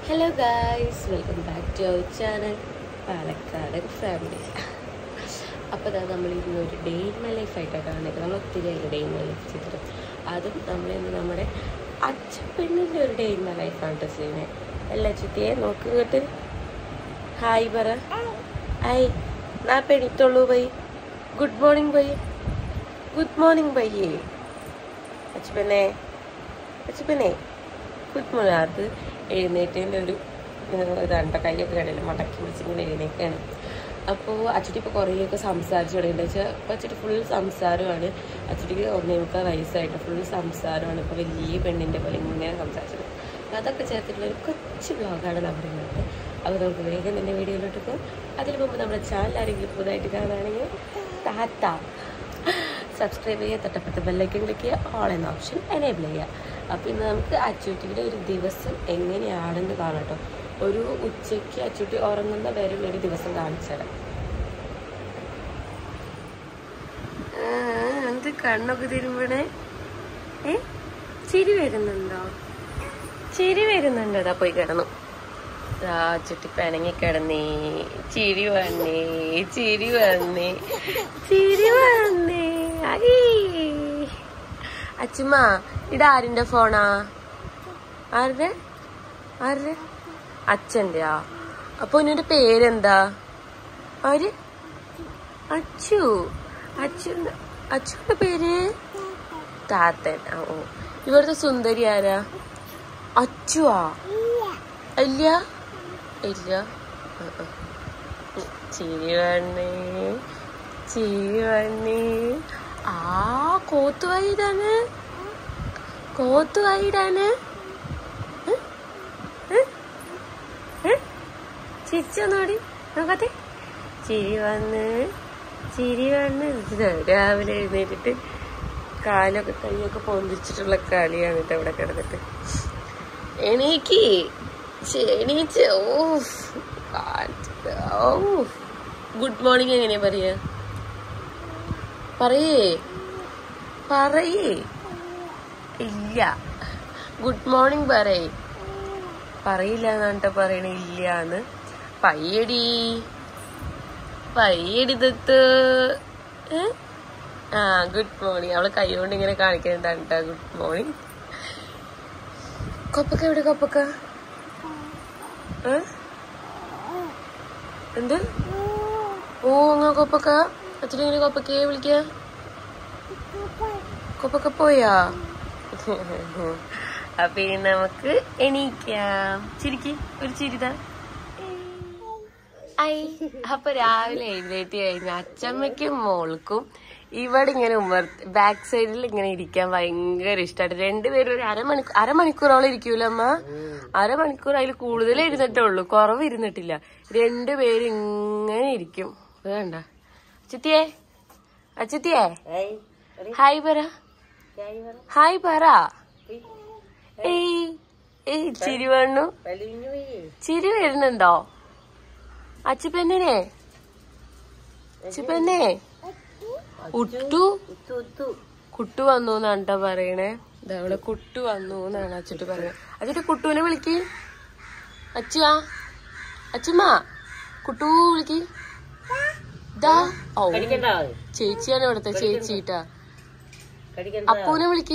Hello guys welcome back to our channel Palakkadan family അപ്പോൾ അതാ നമ്മൾ ഇന്ന് ഒരു ഡേ ഇൻ മൈ ലൈഫ് ആയിട്ടാണ് വന്നിരിക്കുന്നത് നമ്മൾ ഒത്തിരി ആയി ഡേ ഇൻ മൈ ലൈഫ് ചെയ്തിട്ട് അതും നമ്മൾ ഇന്ന് നമ്മുടെ അച്ഛപ്പെണ്ണിൻ്റെ ഒരു ഡേ ഇൻ മൈ ലൈഫാണ് കേട്ടോ ചെയ്യുന്നത് എല്ലാ ചുറ്റിയെ നോക്ക് ഇങ്ങോട്ട് ഹായ് പറ ഹായ് നാ പെണിത്തുള്ളൂ bye good morning bye good morning bye അച്ഛപ്പനെ അച്ഛപ്പനെ ഗുഡ് മോർണിംഗ് അത് എഴുന്നേറ്റതിൻ്റെ ഒരു ഏഹ്, ഇതാണ് കേട്ടോ കൈയൊക്കെ കടയിൽ മടക്കി പിടിച്ചിങ്ങനെ എഴുന്നേക്കാണ് അപ്പോൾ അച്ചുട്ടി ഇപ്പോൾ കുറേയൊക്കെ സംസാരിച്ചു തുടങ്ങിയിട്ട് വെച്ചാൽ ഇപ്പോൾ അച്ചുട്ടി ഫുൾ സംസാരമാണ് അച്ചുട്ടിക്ക് ഒന്നേ മുക്കാൽ വയസ്സായിട്ട് ഫുൾ സംസാരമാണ് ഇപ്പോൾ വലിയ പെണ്ണിൻ്റെ പോലെ ഇങ്ങനെ സംസാരിച്ചത് അപ്പോൾ അതൊക്കെ ചേർത്തിട്ടുള്ള ഒരു കൊച്ചു ബ്ലോഗാണ് നമ്മുടെ ഇന്നത്തെ അപ്പോൾ നമുക്ക് വേഗം തന്നെ വീഡിയോയിലോട്ട് പോകും അതിന് മുമ്പ് നമ്മുടെ ചാനൽ ആരെങ്കിലും പുതുതായിട്ട് കാണുകയാണെങ്കിൽ ടാറ്റ സബ്സ്ക്രൈബ് ചെയ്യുക തൊട്ടപ്പുറത്ത് ബെല്ലൈക്കൻ ക്ലിക്ക് ചെയ്യുക ഓൾ എന്ന ഓപ്ഷൻ എനേബിൾ ചെയ്യുക അപ്പോൾ ഇന്ന് നമുക്ക് അച്ചൂട്ടിയുടെ ഒരു ദിവസം എങ്ങനെയാണെന്ന് കാണാം കേട്ടോ ഒരു ഉച്ചയ്ക്ക് അച്ചൂട്ടി ഉറങ്ങുന്ന വരെയുള്ള ഒരു ദിവസം കാണിച്ചു തരാം എന്ത് കണ്ണൊക്കെ തിരുമ്പണേ ഏ ചിരി വരുന്നുണ്ടോ ചിരി വരുന്നുണ്ടോ അതാ പോയി കിടന്നു ആ ചുറ്റി പിണങ്ങി കിടന്നേ ചിരി വന്നേ ചിരി വന്നേ ചിരി വന്നേ അയ്യേ അച്ഛമ്മ ഇതാരിന്റെ ഫോണാ ആരുടെ ആരുടെ അച്ഛൻ്റെയാ അപ്പൊ നിന്റെ പേരെന്താ ആര് അച്ചു അച്ഛൻ്റെ അച്ഛൻ്റെ പേര് താത്തൻ ആ ഓ ഇവിടുത്തെ സുന്ദരി ആരാ അച്ചുവാ ഇല്ല ഇല്ല ആ, ആ. ഉം, ചിരി വന്നേ ചിരി വന്നേ ആ കോത്തുവായിടാണ് കോത്തുവായിടാണ് ചിരിച്ചോന്നോടി നോക്കട്ടെ ചിരി വന്ന് ചിരി വന്ന് ഇത് രാവിലെ എഴുന്നേറ്റിട്ട് കാലൊക്കെ കൈയൊക്കെ പൊന്തിച്ചിട്ടുള്ള കളിയാണ് കേട്ടോ ഇവിടെ കിടന്നിട്ട് എണീക്ക് ശ്ശെ, എണീച്ച് ഓ ഓ ഗുഡ് മോർണിംഗ് എങ്ങനെയാ പറയാ പറയേ പറയേ ഇല്ല ഗുഡ് മോർണിംഗ് പറയേ പറയില്ല എന്നാട്ടോ പറയണ ഇല്ലാന്ന് പയ്യടി പയ്യടി ദത്ത് ഏ? ആ ഗുഡ് മോർണിംഗ് അവള് കൈ കൊണ്ട് ഇങ്ങനെ കാണിക്കുന്നുണ്ടാണ് കേട്ടോ ഗുഡ് മോർണിംഗ് കൊപ്പക്ക എവിടെ കൊപ്പക്ക ഏ? എന്ത് ഓ അങ്ങനെ കൊപ്പക്ക അച്ഛനെ ഇങ്ങനെ കൊപ്പക്കയെ വിളിക്ക കൊപ്പക്ക പോയാ അപ്പൊ ഇനി നമുക്ക് എണീക്കാം ചിരിക്ക് ഒരു ചിരിതാ ഐ അപ്പൊ രാവിലെ എഴുന്നേറ്റ് കഴിഞ്ഞ അച്ചമ്മയ്ക്കും മോൾക്കും ഇവിടെ ഇങ്ങനെ ഉമ്മർ ബാക്ക് സൈഡിൽ ഇങ്ങനെ ഇരിക്കാൻ ഭയങ്കര ഇഷ്ടമായിട്ട് രണ്ടുപേരും ഒരു അരമണിക്കൂർ അരമണിക്കൂറോളം ഇരിക്കൂല അമ്മ അരമണിക്കൂർ അതിൽ കൂടുതൽ ഇരുന്നിട്ടേ ഉള്ളൂ കുറവ് ഇരുന്നിട്ടില്ല രണ്ടുപേരും ഇങ്ങനെ ഇരിക്കും ഇത് വേണ്ട അച്ചുത്തിയേ അച്ചുത്തിയേ ഹായ് പറ ഹായ് പറ ഏയ് ഏയ് ചിരി വണ്ണു ചിരി വരുന്നുണ്ടോ അച്ചുപെന്നെ അച്ചുപെന്നെ ഉട്ടു കുട്ടു വന്നു എന്നാണ് ട്ടോ പറയണേ ദാ ഇവിടെ കുട്ടു വന്നു എന്നാണ് അച്ചിട്ട് പറയുന്നത് അച്ചിട്ട് കുട്ടുവിനെ വിളിക്ക് അച്ചുവാ അച്ചുമ്മ കുട്ടു വിളിക്ക് ദാ ഓ ചേച്ചിയാണ് ഇവിടുത്തെ ചേച്ചിട്ടാ അപ്പൂനെ വിളിക്ക്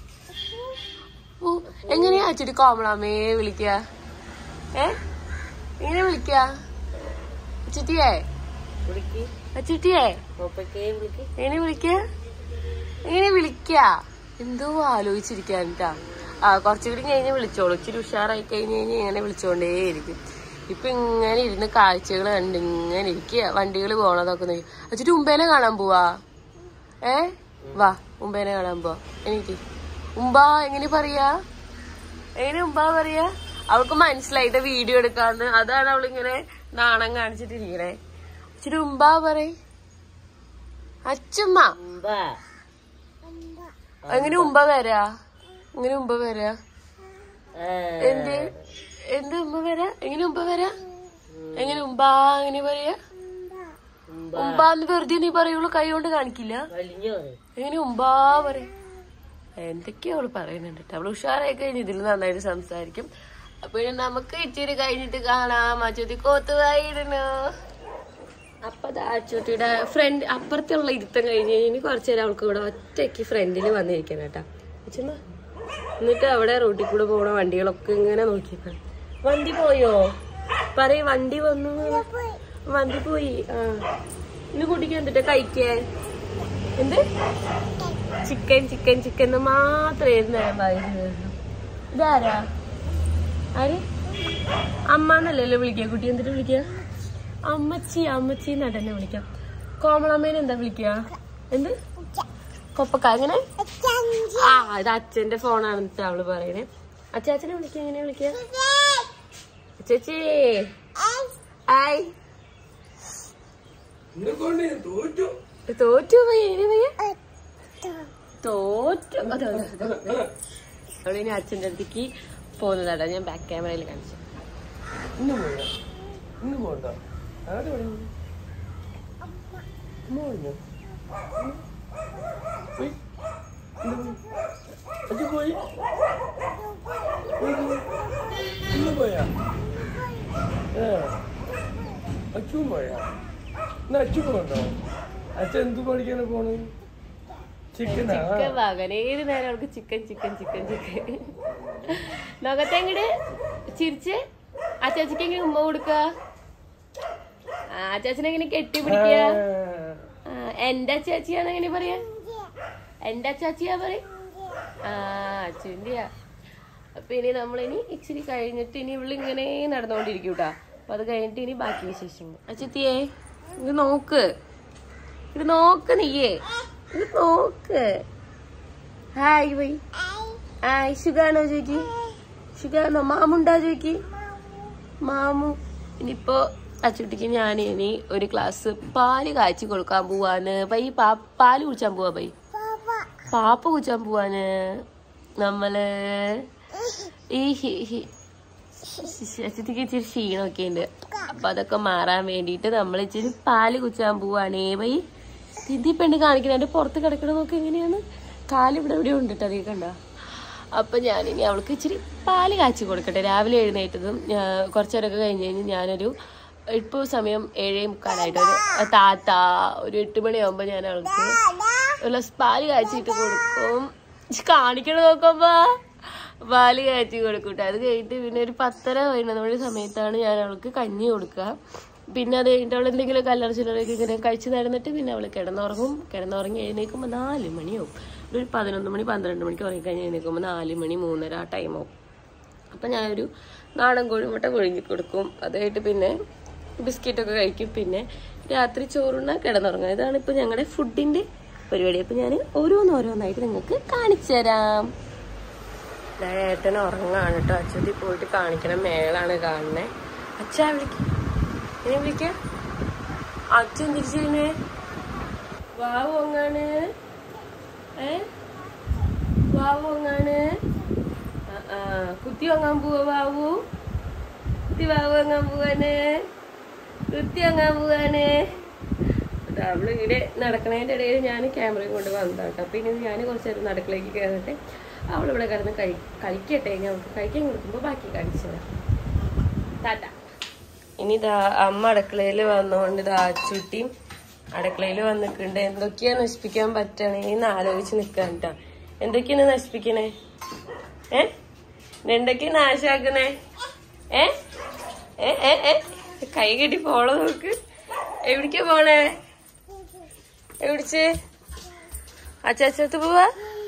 ഓ എങ്ങനെയാ അച്ചിട്ട് കോമളാമേ വിളിക്ക ഏ എങ്ങനെ വിളിക്ക അച്ചുട്ടിയേ അച്ചുട്ടിയേ എങ്ങനെ വിളിക്ക എങ്ങനെ വിളിക്ക എന്തോ ആലോചിച്ചിരിക്കാനിട്ടാ ആ കുറച്ചുകൂടി കഴിഞ്ഞ് വിളിച്ചോളൂ ഇച്ചിരി ഉഷാറായി കഴിഞ്ഞ് കഴിഞ്ഞ് ഇങ്ങനെ വിളിച്ചോണ്ടേയിരിക്കും ഇപ്പൊ ഇങ്ങനെ ഇരുന്ന് കാഴ്ചകൾ കണ്ട് ഇങ്ങനെ ഇരിക്കുക വണ്ടികൾ പോണതൊക്കെ നോക്കി അച്ചിട്ട് ഉമ്പേനെ കാണാൻ പോവാ ഏ വാ ഉമ്പേനെ കാണാൻ പോവാ എനിക്ക് ഉമ്പാ എങ്ങനെ പറയാ എങ്ങനെ ഉമ്പാ പറയാ അവൾക്ക് മനസ്സിലായിട്ട് വീഡിയോ എടുക്കാന്ന് അതാണ് അവളിങ്ങനെ നാണം കാണിച്ചിട്ടിരിക്കണേ ഇച്ചിരി ഉമ്പാ പറയ് അച്ചുമ്മ എങ്ങനെ ഉമ്പ വരാ എങ്ങനെ ഉമ്പ വരാ എന്ത് എന്ത് ഉമ്പ വരാ എങ്ങനെ ഉമ്പ വരാ എങ്ങനെ ഉമ്പാ എങ്ങനെ പറയാ ഉമ്പാന്ന് വെറുതെ നീ പറയുള്ളൂ കൈ കൊണ്ട് കാണിക്കില്ല എങ്ങനെ ഉമ്പാ പറയും എന്തൊക്കെയാ അവള് പറയുന്നുണ്ട് ട്ടോ. അവള് ഉഷാറായി കഴിഞ്ഞ് ഇതിൽ നന്നായിട്ട് സംസാരിക്കും അപ്പൊ ഇനി നമുക്ക് ഇച്ചിരി കഴിഞ്ഞിട്ട് കാണാം അച്ചുട്ടി കോത്തുവായിരുന്നു അപ്പൊ ദാ അച്ചുട്ടിയുടെ ഫ്രണ്ട് അപ്പുറത്തുള്ള ഇരുത്തം കഴിഞ്ഞ് കഴിഞ്ഞ് കുറച്ചു നേരം അവൾക്ക് ഇവിടെ ഒറ്റയ്ക്ക് ഫ്രണ്ടിൽ വന്നിരിക്കണം കേട്ടാ അച്ഛമ്മ എന്നിട്ട് അവിടെ റോട്ടിൽ കൂടെ പോണ വണ്ടികളൊക്കെ ഇങ്ങനെ നോക്കിയേക്കാം വണ്ടി പോയോ പറയ് വണ്ടി വന്നു വണ്ടി പോയി ആ ഇന്ന് കുട്ടിക്ക് എന്തിട്ട് കഴിക്കേ എന്ത് ചിക്കൻ ചിക്കൻ ചിക്കൻ എന്ന് മാത്രമേ നേരം പറയുന്നത് ഇതാരാ ആര് അമ്മ എന്നല്ലല്ലോ വിളിക്കുക കുട്ടി എന്തിട്ട് വിളിക്കുക അമ്മച്ചി അമ്മച്ചി എന്നാ തന്നെ വിളിക്കാം കോമളമ്മേനെ എന്താ വിളിക്കുക എന്ത് കൊപ്പക്ക അങ്ങനെ ആ ഇത് അച്ഛന്റെ ഫോണാണെന്ന് അവള് പറയണേ അച്ചാച്ചനെ വിളിക്കുക എങ്ങനെ വിളിക്കുക ചേച്ചി ആയ് തോറ്റു പോയി എങ്ങനെ പോയ തോറ്റു അതെ അതെ, അതെ അവിടെ ഇനി അച്ഛൻ്റെ അടുത്തേക്ക് പോകുന്നതാടാ ഞാൻ ബാക്ക് ക്യാമറയിൽ കാണിച്ചു ഇന്ന് പോയോ ഇന്ന് പോണ്ട ആരുടെ പണി അമ്മ പോയോ പോയി ഇന്ന് പോയി. അച്ഛൻ പോയി ഇന്ന് പോയാ ഏ അച്ഛൻ പോയാ എന്നാ അച്ഛൻ പോകണ്ടോ അച്ഛൻ എന്ത് പഠിക്കാനാ പോണ് ചിക്കനാ ചിക്കൻ വാങ്ങാൻ ഏത് നേരം അവൾക്ക് ചിക്കൻ ചിക്കൻ ചിക്കൻ ചിക്കൻ നോക്കത്തെങ്ങട് ചിരിച്ച് അച്ചാച്ചിക്ക് എങ്ങനെ ഉമ്മ കൊടുക്ക അച്ചാച്ചനെ എങ്ങനെ കെട്ടി പിടിക്കുക ആ, എന്റെ അച്ചാച്ചിയാന്ന് എങ്ങനെ പറയാ എന്റെ അച്ചാച്ചിയാ പറയും ആ അച്ഛൻ്റെയാ അപ്പൊ ഇനി നമ്മളിനി ഇച്ചിരി കഴിഞ്ഞിട്ട് ഇനി ഇവളിങ്ങനെ നടന്നുകൊണ്ടിരിക്കും കേട്ടാ അപ്പൊ അത് കഴിഞ്ഞിട്ട് ഇനി ബാക്കി വിശേഷങ്ങൾ അച്ചത്തിയേ ഇത് നോക്ക് ഇത് നോക്ക് നീയേ ഇത് നോക്ക് ഹായ് വൈ ഹായ് സുഖാണോ ചോദിക്ക് സുഖാണോ മാമുണ്ടാ ചോദിക്ക് മാമു ഇനിയിപ്പോ അച്ചുട്ടിക്ക് ഞാൻ ഇനി ഒരു ഗ്ലാസ് പാല് കാച്ചി കൊടുക്കാൻ പോവാന് പൈ പാ പാല് കുടിച്ചാൻ പോവാ പൈ പാപ്പ കുടിച്ചാൻ പോവാന് നമ്മള് ഈ ഹി ഹി അച്ഛത്തിക്ക് ഇച്ചിരി ക്ഷീണമൊക്കെ ഉണ്ട് അപ്പൊ അതൊക്കെ മാറാൻ വേണ്ടിയിട്ട് നമ്മൾ ഇച്ചിരി പാല് കുച്ചാൻ പോവാണേ ബൈ ഇതിൽ പെണ്ണ് കാണിക്കണ എന്റെ പുറത്ത് കിടക്കണ നോക്ക് എങ്ങനെയാണ് കാല് ഇവിടെ എവിടെ ഉണ്ട് കേട്ടോ അതേ കണ്ട അപ്പൊ ഞാനിനി അവൾക്ക് ഇച്ചിരി പാല് കാച്ചി കൊടുക്കട്ടെ രാവിലെ എഴുന്നേറ്റതും ഞാൻ- കുറച്ച് നേരമൊക്കെ കഴിഞ്ഞ് കഴിഞ്ഞ് ഞാനൊരു ഇപ്പോൾ സമയം ഏഴേ മുക്കാലായിട്ട് ഒരു താത്ത ഒരു എട്ട് മണിയാകുമ്പോൾ ഞാൻ അവൾക്ക് ഒരു ഗ്ലാസ് പാല് കാച്ചിട്ട് കൊടുക്കും ഇജ്ജ് കാണിക്കണ നോക്കുമ്പോ പാല് കാച്ചി കൊടുക്കൂട്ടെ അത് കഴിഞ്ഞിട്ട് പിന്നെ ഒരു പത്തര പതിനൊന്ന് മണി സമയത്താണ് ഞാൻ അവൾക്ക് കഞ്ഞി കൊടുക്കുക പിന്നെ അത് കഴിഞ്ഞിട്ട് അവൾ എന്തെങ്കിലും കല്ലറ ചില്ലറയൊക്കെ ഇങ്ങനെ കഴിച്ച് നടന്നിട്ട് പിന്നെ അവൾ കിടന്നുറങ്ങും കിടന്നുറങ്ങി എഴുന്നേൽക്കുമ്പോൾ നാല് മണിയാവും ഒരു പതിനൊന്ന് മണി പന്ത്രണ്ട് മണിക്ക് ഉറങ്ങിക്കഴിഞ്ഞ് എഴുന്നേൽക്കുമ്പോൾ നാല് മണി മൂന്നര ആ ടൈമാവും അപ്പം ഞാനൊരു നാടൻ കോഴിമുട്ട കൊഴുങ്ങി കൊടുക്കും അത് കഴിഞ്ഞിട്ട് പിന്നെ ബിസ്ക്കറ്റൊക്കെ കഴിക്കും പിന്നെ രാത്രി ചോറുണ്ണ കിടന്നുറങ്ങുക ഇതാണ് ഇപ്പം ഞങ്ങളുടെ ഫുഡിൻ്റെ പരിപാടി അപ്പം ഞാൻ ഓരോന്നോരോന്നായിട്ട് നിങ്ങൾക്ക് കാണിച്ചു തരാം ദാ ഏട്ടൻ ഉറങ്ങാണ് കേട്ടോ അച്ഛത്തി പോയിട്ട് കാണിക്കണം മേളാണ് കാണുന്നേ അച്ഛാ വിളിക്ക എന്നെ വിളിക്ക അച്ഛൻ തിരിച്ചേ വാവു അങ്ങാണ് ഏ വാവു അങ്ങാണ് ആ, ആ. കുത്തി വാങ്ങാൻ പോവാ വാവു കുത്തി വാവു വാങ്ങാൻ പോവാണ് കുത്തി വാങ്ങാൻ പോവാണ് എന്നിട്ട് അവള് ഇവിടെ നടക്കണതിൻ്റെ ഇടയിൽ ഞാൻ ക്യാമറയും കൊണ്ട് വന്നതാട്ടോ അപ്പൊ ഇനി ഞാൻ കുറച്ച് നേരം നടക്കിലേക്ക് കയറിട്ട് അവളിവിടെ കിടന്ന് കഴി കളിക്കട്ടെ ഞാൻ അവൾക്ക് കഴിക്കാൻ കൊടുക്കുമ്പോൾ ബാക്കി കാണിച്ചു തരാം ടാറ്റ ഇനി ഇതാ അമ്മ അടുക്കളയിൽ വന്നുകൊണ്ട് ഇതാ ചുട്ടിയും അടുക്കളയിൽ വന്നിട്ടുണ്ട് എന്തൊക്കെയാ നശിപ്പിക്കാൻ പറ്റണേന്ന് ആലോചിച്ച് നിൽക്കാൻ കേട്ടോ എന്തൊക്കെയാണ് നശിപ്പിക്കണേ ഏ എന്തൊക്കെയാ നാശാക്കണേ ഏ ഏ ഏ ഏ കൈ കെട്ടി പോളോ നോക്ക് എവിടേക്കാ പോണേ എവിടിച്ച് അച്ചാച്ചത്ത് പോവാ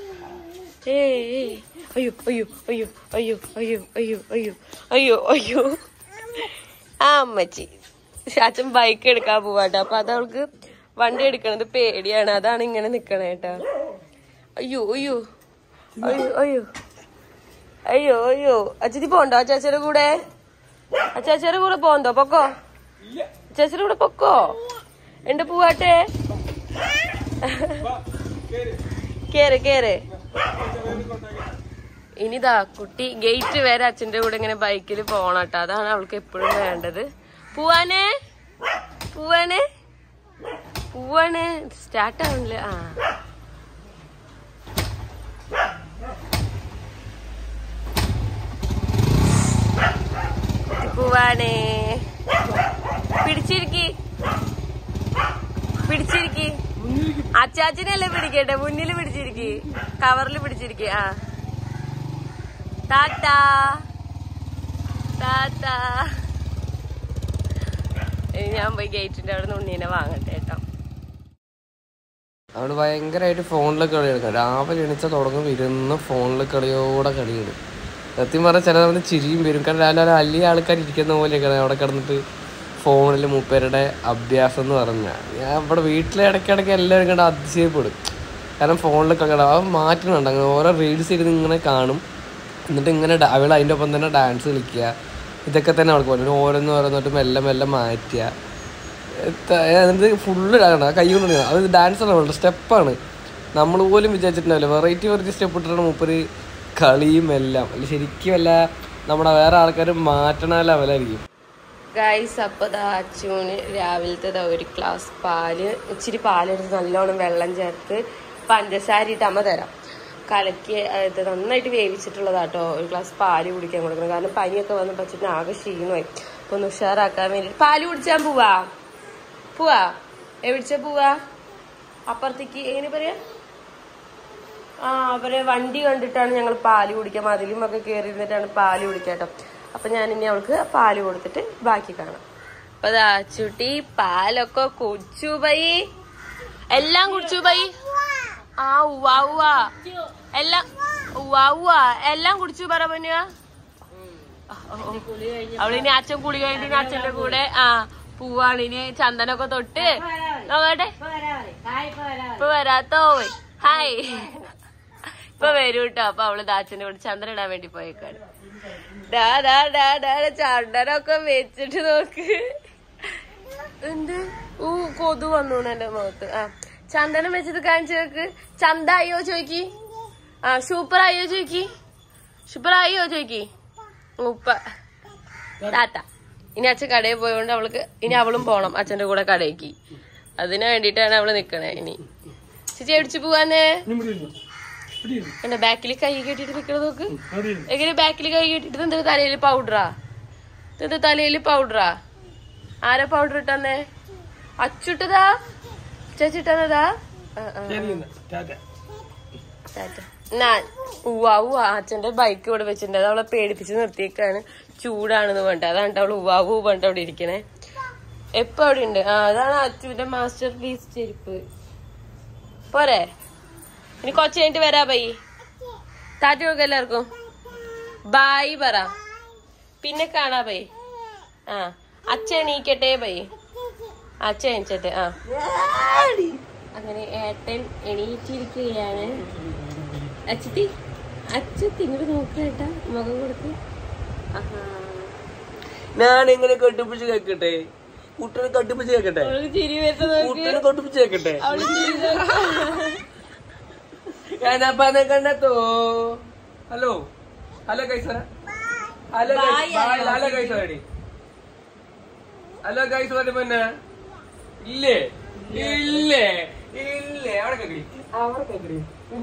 ഏയ് ഏയ്. അയ്യോ അയ്യോ അയ്യോ അയ്യോ അയ്യോ അയ്യോ അയ്യോ അയ്യോ അയ്യോ ആ അമ്മച്ചി അച്ഛൻ ബൈക്ക് എടുക്കാൻ പോവാട്ടോ അപ്പൊ അത് അവൾക്ക് വണ്ടി എടുക്കണത് പേടിയാണ് അതാണ് ഇങ്ങനെ നിക്കണേ കേട്ടോ അയ്യോ അയ്യോ അയ്യോ അയ്യോ അയ്യോ അയ്യോ അച്ഛത്തി പോണ്ടോ അച്ചാച്ചയുടെ കൂടെ അച്ചാച്ചയുടെ കൂടെ പോന്തോ പൊക്കോ അച്ചാച്ചയുടെ കൂടെ പൊക്കോ എന്റെ പൂവാട്ടെ കേറ് കേറ് ഇനിതാ കുട്ടി ഗേറ്റ് വരെ അച്ഛന്റെ കൂടെ ഇങ്ങനെ ബൈക്കിൽ പോണട്ടോ അതാണ് അവൾക്ക് എപ്പോഴും വേണ്ടത് പൂവാനെ പൂവാനെ പൂവാണ് സ്റ്റാർട്ട് ആവണില്ല ആ പോവാനേ പിടിച്ചിരിക്കി പിടിച്ചിരിക്കി അച്ചാച്ചനല്ലേ പിടിക്കട്ടെ മുന്നിൽ പിടിച്ചിരിക്കി കവറിൽ പിടിച്ചിരിക്കി ആ ടാറ്റാ ടാറ്റാ ഇനി ഞാൻ പോയി ഗേറ്റിന്റെ അവിടെ നിന്ന് ഉണ്ണീനെ വാങ്ങട്ടെ കേട്ടോ അവള് ഭയങ്കരമായിട്ട് ഫോണിൽ കളി എടുക്കാം രാവിലെ എണീച്ച തുടങ്ങും ഇരുന്ന് ഫോണിൽ കളിയോടെ കളിയിടും സത്യം പറഞ്ഞാൽ ചില സമയത്ത് ചിരിയും വരും കാരണം രാവിലെ വലിയ ആൾക്കാർ ഇരിക്കുന്ന പോലെയൊക്കെ അവിടെ കിടന്നിട്ട് ഫോണിൽ മൂപ്പരുടെ അഭ്യാസം എന്ന് പറഞ്ഞാൽ ഞാൻ ഇവിടെ വീട്ടിലെ ഇടയ്ക്കിടയ്ക്ക് എല്ലാവരും കണ്ട് അതിശയപ്പെടും കാരണം ഫോണിൽ കളി അവൻ മാറ്റുന്നുണ്ട് അങ്ങനെ ഓരോ റീൽസ് ഇരുന്ന് ഇങ്ങനെ കാണും എന്നിട്ട് ഇങ്ങനെ ഡ- അവൾ അതിൻ്റെ ഒപ്പം തന്നെ ഡാൻസ് കളിക്കുക ഇതൊക്കെ തന്നെ അവൾക്ക് പറഞ്ഞു ഓരോന്ന് ഓരോന്നിട്ട് മെല്ലെ മെല്ലെ മാറ്റുക എത്ത- എന്നിട്ട് ഫുള്ള് ഇടാണ് ആ കൈ കൊണ്ട് ഇടുക. അത് ഡാൻസ് ആണ് സ്റ്റെപ്പാണ് നമ്മൾ പോലും വിചാരിച്ചിട്ടുണ്ടാവില്ല വെറൈറ്റി വെറൈറ്റി സ്റ്റെപ്പ് ഇട്ടിട്ടാണ് മൂപ്പര് കളിയും എല്ലാം അല്ല ശരിക്കും അല്ല നമ്മുടെ വേറെ ആൾക്കാർ മാറ്റണ ലെവലായിരിക്കും ഗൈസ് അപ്പോൾ ദാ അച്ചുവിന് രാവിലത്തെ ദാ ഒരു ഗ്ലാസ് പാല് ഇച്ചിരി പാലെടുത്ത് നല്ലോണം വെള്ളം ചേർത്ത് പഞ്ചസാര ഇട്ട് അമ്മ തരാം കലക്കി ഇത് നന്നായിട്ട് വേവിച്ചിട്ടുള്ളതാട്ടോ ഒരു ഗ്ലാസ് പാല് കുടിക്കാൻ കൊടുക്കണം കാരണം പനിയൊക്കെ വന്ന് പച്ചിട്ട് ആകെ ക്ഷീണമായി അപ്പൊ ഒന്ന് ഉഷാറാക്കാൻ വേണ്ടി പാല് കുടിച്ചാൻ പോവാ പോവാ എവിടിച്ച പോവാ അപ്പുറത്തേക്ക് എങ്ങനെ പറയാ ആ അവരെ വണ്ടി കണ്ടിട്ടാണ് ഞങ്ങൾ പാല് കുടിക്കാൻ മതിലും ഒക്കെ കയറി ഇരുന്നിട്ടാണ് പാല് കുടിക്കാട്ടോ അപ്പൊ ഞാൻ ഇനി അവൾക്ക് പാല് കൊടുത്തിട്ട് ബാക്കി കാണാം അപ്പൊ ദാ ചുട്ടി പാലൊക്കെ കുടിച്ചു ബൈ എല്ലാം കുടിച്ചു ബൈ ആ ഉവ്വാ ഉവ്വാ എല്ലാം ഉവ്വാ ഉവ്വാ എല്ലാം കുടിച്ചു പറ പൊന്നുക അവളിനി അച്ഛൻ കുളി കഴിഞ്ഞിട്ട് അച്ഛന്റെ കൂടെ ആ പൂവാണ് ഇനി ചന്ദനൊക്കെ തൊട്ട് നോക്കട്ടെ ഇപ്പൊ വരാത്തോ ഹായ് ഇപ്പൊ വരൂ കേട്ടോ അപ്പൊ അവള് ദാച്ചന്റെ കൂടെ ചന്ദ്രൻ ഇടാൻ വേണ്ടി പോയേക്കാണ് ഡാ ഡാ ഡാ ഡാ ചന്ദനൊക്കെ വെച്ചിട്ട് നോക്ക് എന്ത് ഊ കൊതു വന്നു എന്റെ മുഖത്ത് ആ ചന്ദനം വെച്ചത് കാണിച്ചു നോക്ക് ചന്ത അയ്യോ ചോയ്ക്ക് ആ സൂപ്പർ അയ്യോ ചോയ്ക്ക് സൂപ്പർ അയ്യോ ചോയ്ക്ക് ഉപ്പ താത്ത ഇനി അച്ഛൻ കടയിൽ പോയതുകൊണ്ട് അവൾക്ക് ഇനി അവളും പോണം അച്ഛന്റെ കൂടെ കടയ്ക്ക് അതിനു വേണ്ടിട്ടാണ് അവള് നിക്കണേ ഇനി ചേച്ചി അടിച്ചു പോവാന്നേ എന്റെ ബാക്കിൽ കൈ കെട്ടിട്ട് നിക്കണത് നോക്ക് എങ്ങനെ ബാക്കിൽ കൈ കെട്ടിട്ട് എന്താ തലയിൽ പൗഡറാ ഇത് തലയിൽ പൗഡറാ ആരാ പൗഡർ ഇട്ടന്നേ അച്ചുട്ടതാ ചേച്ചിട്ടതാ ഞാൻ ഉവ്വാ ഉവ്വാ അച്ഛന്റെ ബൈക്ക് ഇവിടെ വെച്ചിട്ടുണ്ട് അത് അവളെ പേടിപ്പിച്ച് നിർത്തിയേക്കാണ് ചൂടാണെന്ന് പറഞ്ഞിട്ട് അതാണ് അവള് ഉവ്വാവു പറഞ്ഞിട്ട് അവിടെ ഇരിക്കണേ എപ്പോ അവിടെ ഉണ്ട് ആ അതാണ് അച്ചുവിന്റെ മാസ്റ്റർ പീസ് ചെരുപ്പ് പോരെ ഇനി കൊച്ചു കഴിഞ്ഞിട്ട് വരാ ബൈ താറ്റി കൊടുക്ക എല്ലാവർക്കും ബായ് പറ പിന്നെ കാണാ ബൈ ആ അച്ഛ എണീക്കട്ടെ ബൈ അച്ഛ എണീച്ചട്ടെ ആ അങ്ങനെ ഏട്ടൻ എണീറ്റിരിക്കുകയാണ് അച്ചത്തി അച്ചത്തി ഇങ്ങോട്ട് നോക്കേട്ടാ മുഖം കൊടുത്ത് ആഹാ ഞാൻ എങ്ങനെ കെട്ടിപ്പിച്ച് കേക്കട്ടെ കുട്ടിനെ കട്ടിപ്പിച്ച് കേക്കട്ടെ അവൾക്ക് ചിരി വരുന്നത് നോക്ക് കുട്ടിനെ കട്ടിപ്പിച്ച് കേക്കട്ടെ അവള് ചിരി ഞാനപ്പാനെ കണ്ടെത്തോ ഹലോ ഹലോ കൈസറ ഹലോ ഹലോ കൈസറടി ഹലോ കൈസ് പറഞ്ഞു പിന്നെ ഇല്ലേ ഇല്ലേ ഇല്ലേ അവിടെ കേക്കടി അവിടെ കേക്കടി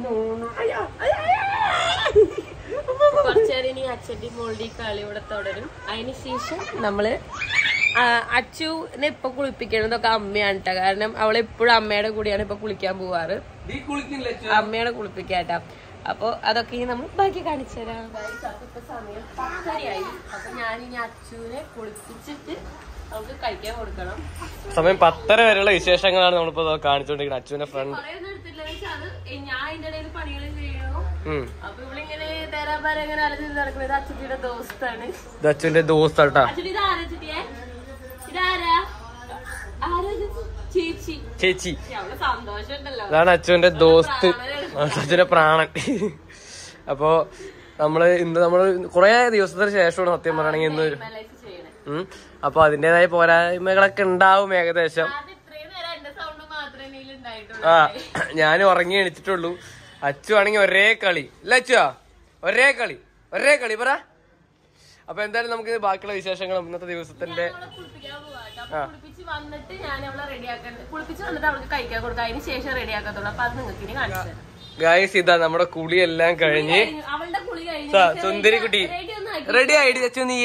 കുറച്ചേരം ഇനി അച്ഛന്റെ മോളുടെ ഈ കളി ഇവിടെ തുടരും അതിന് ശേഷം നമ്മള് ആ, അച്ചുവിനെ ഇപ്പൊ കുളിപ്പിക്കണതൊക്കെ അമ്മയാണ് കേട്ടോ കാരണം അവള് എപ്പോഴും അമ്മയുടെ കൂടെയാണ് ഇപ്പൊ കുളിക്കാൻ പോവാറ് നീ കുളിക്കില്ല അമ്മയാണ് കുളിപ്പിക്കാട്ടോ അപ്പൊ അതൊക്കെ ഇനി നമ്മൾ ബാക്കി കാണിച്ചു തരാം ഇപ്പൊ സമയം പത്തരയായി അപ്പൊ ഞാൻ ഇനി അച്ചുവിനെ കുളിപ്പിച്ചിട്ട് നമുക്ക് കഴിക്കാൻ കൊടുക്കണം സമയം പത്തര വരെയുള്ള വിശേഷങ്ങളാണ് നമ്മളിപ്പോ കാണിച്ചുകൊണ്ടിരിക്കുന്നത് അച്ഛന്റെ ഫ്രണ്ട് കൊറേ ഒന്നും എടുത്തില്ല വെച്ചാൽ അത് ഞാൻ അതിന്റെ ഇടയിൽ പണികൾ ചെയ്യണോ ഉം അപ്പൊ ഇവളിങ്ങനെ തേരാപ്പാര ഇങ്ങനെ അലഞ്ഞു നടക്കുന്നത് അച്ചുട്ടിയുടെ ദോസ്താണ് ഇത് അച്ഛന്റെ ദോസ്താട്ടാ അച്ചുട്ടി ഇതാരാ ചുട്ടിയെ ഇതാരാ ആരാ ഇത്? ചേച്ചി ചേച്ചി പക്ഷെ അവള് സന്തോഷം ഉണ്ടല്ലോ അതാണ് അച്ഛന്റെ ദോസ്ത് അച്ഛന്റെ പ്രാണൻ അപ്പോ നമ്മള് ഇന്ന് നമ്മള് കൊറേ ദിവസത്തിന് ശേഷമാണ് സത്യം പറയുകയാണെങ്കിൽ ഇന്ന് ലൈഫ് ചെയ്യണേ ഉം. അപ്പൊ അതിന്റേതായ പോരായ്മകളൊക്കെ ഉണ്ടാവും ഏകദേശം അത് ഇത്രയും നേരം എന്റെ സൗണ്ട് മാത്രമേ ഇതിൽ ഉണ്ടായിട്ടുള്ളൂ ആ ഞാൻ ഉറങ്ങി എണിച്ചിട്ടുള്ളൂ അച്ചു ആണെങ്കിൽ ഒരേ കളി അല്ല അച്ചുവാ ഒരേ കളി ഒരേ കളി പറ അപ്പൊ എന്തായാലും നമുക്ക് ബാക്കിയുള്ള വിശേഷങ്ങളും ഇന്നത്തെ ദിവസത്തിന്റെ അവളെ കുളിപ്പിക്കാൻ പോവാ കേട്ടോ. അപ്പൊ കുളിപ്പിച്ച് വന്നിട്ട് ഞാൻ അവളെ റെഡിയാക്കാൻ കുളിപ്പിച്ച് വന്നിട്ട് അവൾക്ക് കഴിക്കാൻ കൊടുക്കാം അതിന് ശേഷം റെഡിയാക്കത്തുള്ളൂ അപ്പൊ അത് നിങ്ങൾക്ക് ഇനി കാണിച്ചു തരാം ഗായ്സ് ഇതാ നമ്മുടെ കുളിയെല്ലാം കഴിഞ്ഞ് അവളുടെ കുളി കഴിഞ്ഞു ദാ, സുന്ദരി കുട്ടി റെഡി ഒന്നും ആക്കി റെഡി ആയിട്ട് അച്ചു നീയേ ഇല്ല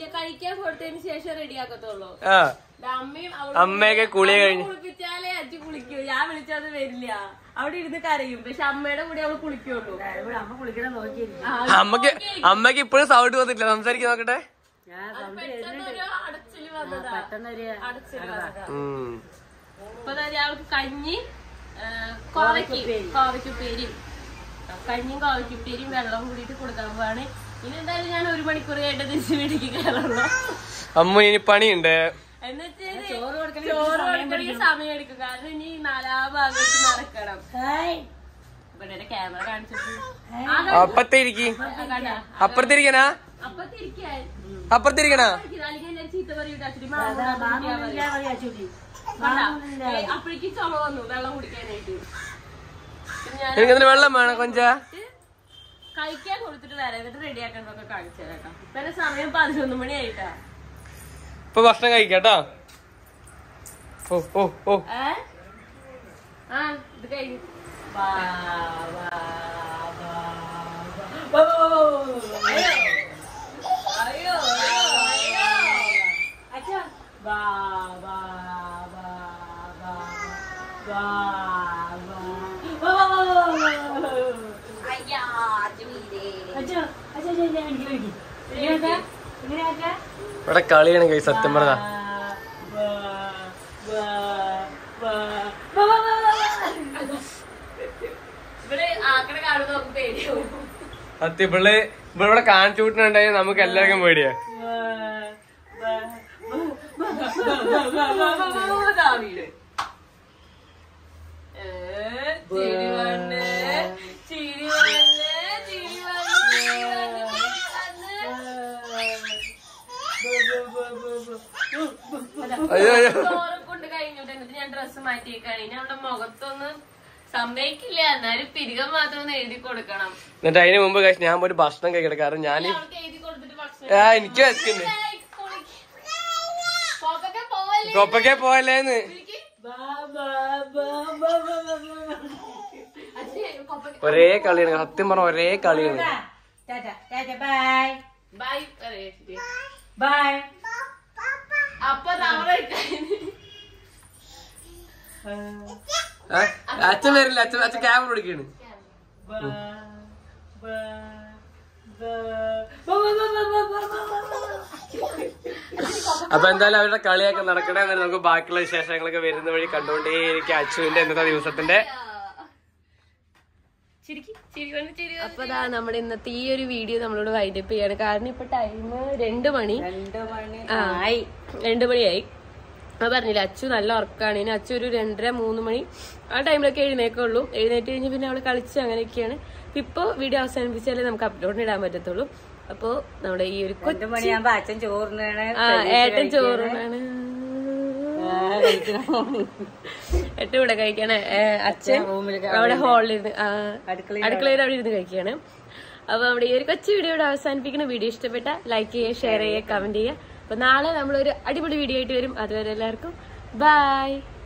കഴിക്കാൻ കൊടുത്തതിന് ശേഷം റെഡിയാക്കത്തുള്ളൂ ആ അമ്മയും അമ്മയൊക്കെ കുളി കഴിഞ്ഞ് കുളിപ്പിച്ചാലേ അച്ഛ കുളിക്കൂ ഞാൻ വിളിച്ചത് വരില്ല അവിടെ ഇരുന്ന് കരയും പക്ഷെ അമ്മയുടെ കൂടെ അവള് കുളിക്കുള്ളൂ ഇവിടെ അമ്മ കുളിക്കണം നോക്കിയിരിക്കും ആ, അമ്മക്ക് അമ്മക്ക് ഇപ്പോഴും സൗണ്ട് വന്നിട്ടില്ല സംസാരിക്കാൻ നോക്കട്ടെ ഞാൻ സൗണ്ട് പെട്ടെന്നൊരു അടച്ചില് വന്നതാ പെട്ടെന്നൊരു അടച്ചില് വന്നതാ ഉം. അപ്പൊ ദാ ഞങ്ങൾക്ക് കഞ്ഞി ആ, കോവയ്ക്ക് കോവയ്ക്കുപ്പേരിയും ആ, കഞ്ഞിയും കോവയ്ക്കുപ്പേരിയും വെള്ളം കൂടിയിട്ട് കൊടുക്കാൻ പോവാണ് ഇനി എന്തായാലും ഞാൻ ഒരു മണിക്കൂർ കഴിഞ്ഞ തിരിച്ച് വീട്ടിലേക്ക് കയറുള്ളൂ അമ്മ ഇനി പണിയുണ്ട് എന്നിട്ട് ചോറ് കൊടുക്കണ ചോറ് കൊടുക്കണമെങ്കിൽ സമയം എടുക്കും കാരണം ഇനി നാലാ ഭാഗത്ത് നടക്കണം ഹായ് ഇവിടെ ക്യാമറ കാണിച്ചിട്ട് അപ്പത്തിരിക്കി കണ്ട അപ്പുറത്തിരിക്കനാ അപ്പൊ തിരിക്കാൻ അപ്പുറത്തിരിക്കനാ അല്ലെങ്കിൽ എല്ലാവരും ചീത്ത പറയൂട്ടോ അച്ഛൻ മാമൂലില്ല പറയാ ചുട്ടി അപ്പോഴേക്കും ചുമ വന്നു വെള്ളം കുടിക്കാനായിട്ട് പിന്നെ ഞാൻ എനിക്കതിന് വെള്ളം വേണം കൊഞ്ച കഴിക്കാൻ കൊടുത്തിട്ട് വരാം എന്നിട്ട് റെഡി ആക്കണ്ടൊക്കെ കാണിച്ചു തരാം ഇപ്പൊ സമയം പതിനൊന്ന് മണി ആയിട്ടാ ഇപ്പൊ ഭക്ഷണം കഴിക്കാട്ടോ ഓ ഓ ഓ ഏ ആ ഇത് കഴിഞ്ഞു വാ, വാ, വാ, വാ. അയ്യോ. അയ്യോ, അയ്യോ, അയ്യോ. അച്ഛാ. വാ, വാ, വാ, വാ, വാ, വാ. വാ, വാ, വാ, വാ, വാ. അയ്യാ, ജമീലേ. അച്ഛോ അച്ഛോ അച്ഛോ എനിക്ക് വിളിക്കും ഇങ്ങനെയൊക്കെ ഇങ്ങനെയൊക്കെ ഇവിടെ കളിയാണ് കൈ സത്യം പറഞ്ഞ വാ, വാ, വാ, വാ, വാ, വാ, വാ. ഇവിടെ ആക്കണ കാണുമ്പോ നമുക്ക് പേടിയാവും സത്യം ഇവള് ഇവിടെ കാണിച്ചു വിട്ടുണ്ടായി നമുക്ക് എല്ലാവർക്കും പേടിയാ ദാവീട്. ഏ, ചിരി വന്ന്, ചിരി വന്ന്, ചിരി വന്ന്, ചിരി വന്ന്, ചിരി വന്ന്. അയ്യോ അയ്യോ ചോറ് കൊണ്ട് കഴിഞ്ഞിട്ട് എന്നിട്ട് ഞാൻ ഡ്രസ്സ് മാറ്റിയേക്കാണ് ഇനി അവളുടെ മുഖത്തൊന്നും സമ്മതിക്കില്ല എന്നാലും പിരികം മാത്രം ഒന്ന് എഴുതി കൊടുക്കണം എന്നിട്ട് അതിന് മുമ്പ് കഴിച്ച് ഞാൻ പോയിട്ട് ഭക്ഷണം കഴിക്കട്ടെ കാരണം ഞാൻ അവൾക്ക് എഴുതി കൊടുത്തിട്ട് ഭക്ഷണം ആ എനിക്ക് വിശക്കുന്നുണ്ട് പോക്കൊക്കെ പോവല്ലേ കൊപ്പക്കെ പോയല്ലേന്ന് വിളിക്ക്. ബാ ബാ ബാ ബാ ബാ ബാ ബാ അച്ഛനെ കൊപ്പയ്ക്ക് ഒരേ കളിയാണ് സത്യം പറഞ്ഞ ഒരേ കളിയാണ് ടാറ്റ ടാറ്റ ബൈ ബൈ പറയട്ടെ ബൈ അപ്പൊ നമ്മളെ ഏ? അച്ഛൻ വരില്ല അച്ഛൻ അച്ഛൻ ക്യാമറ പിടിക്കാണ് ബൈ ബൈ അപ്പൊ എന്തായാലും അവരുടെ കളിയൊക്കെ നടക്കണേ എന്നാലും നമുക്ക് ബാക്കിയുള്ള വിശേഷങ്ങളൊക്കെ വരുന്ന വഴി കണ്ടുകൊണ്ടേയിരിക്കും അച്ചുവിന്റെ ഇന്നത്തെ ദിവസത്തിന്റെ അപ്പൊ ദാ നമ്മുടെ ഇന്നത്തെ ഈ ഒരു വീഡിയോ നമ്മളോട് വൈൻഡപ്പ് ചെയ്യാണ് കാരണം ഇപ്പൊ ടൈം രണ്ട് മണി രണ്ട് മണി ആ, ആയി രണ്ട് മണിയായി അത് പറഞ്ഞില്ല അച്ചു നല്ല ഉറക്കാണ് ഇനി അച്ചു ഒരു രണ്ടര മൂന്ന് മണി ആ ടൈമിലൊക്കെ എഴുന്നേക്കുള്ളൂ എഴുന്നേറ്റ് കഴിഞ്ഞ് പിന്നെ അവള് കളിച്ച് അങ്ങനെയൊക്കെയാണ് ഇപ്പൊ വീഡിയോ അവസാനിപ്പിച്ചാലേ നമുക്ക് അപ്ലോഡ് ഇടാൻ പറ്റത്തുള്ളൂ അപ്പോ നമ്മുടെ ഈ ഒരു കൊച്ചു രണ്ട് മണിയാകുമ്പോ അച്ഛൻ ചോറിനാണ് ആ ഏട്ടൻ ചോറിനാണ് എട്ട് ഇവിടെ കഴിക്കാണ് ഏ, അച്ഛൻ റൂമില് അവിടെ ഹാളിൽ ഇരുന്ന് ആ, അടുക്കളയിൽ അടുക്കളയിൽ അവിടെ ഇരുന്ന് കഴിക്കാണ് അപ്പൊ നമ്മുടെ ഈ ഒരു കൊച്ചു വീഡിയോ ഇവിടെ അവസാനിപ്പിക്കുന്ന വീഡിയോ ഇഷ്ടപ്പെട്ട ലൈക്ക് ചെയ്യുക ഷെയർ ചെയ്യുക കമന്റ് ചെയ്യുക അപ്പൊ നാളെ നമ്മളൊരു അടിപൊളി വീഡിയോ ആയിട്ട് വരും അതുവരെ എല്ലാവർക്കും ബൈ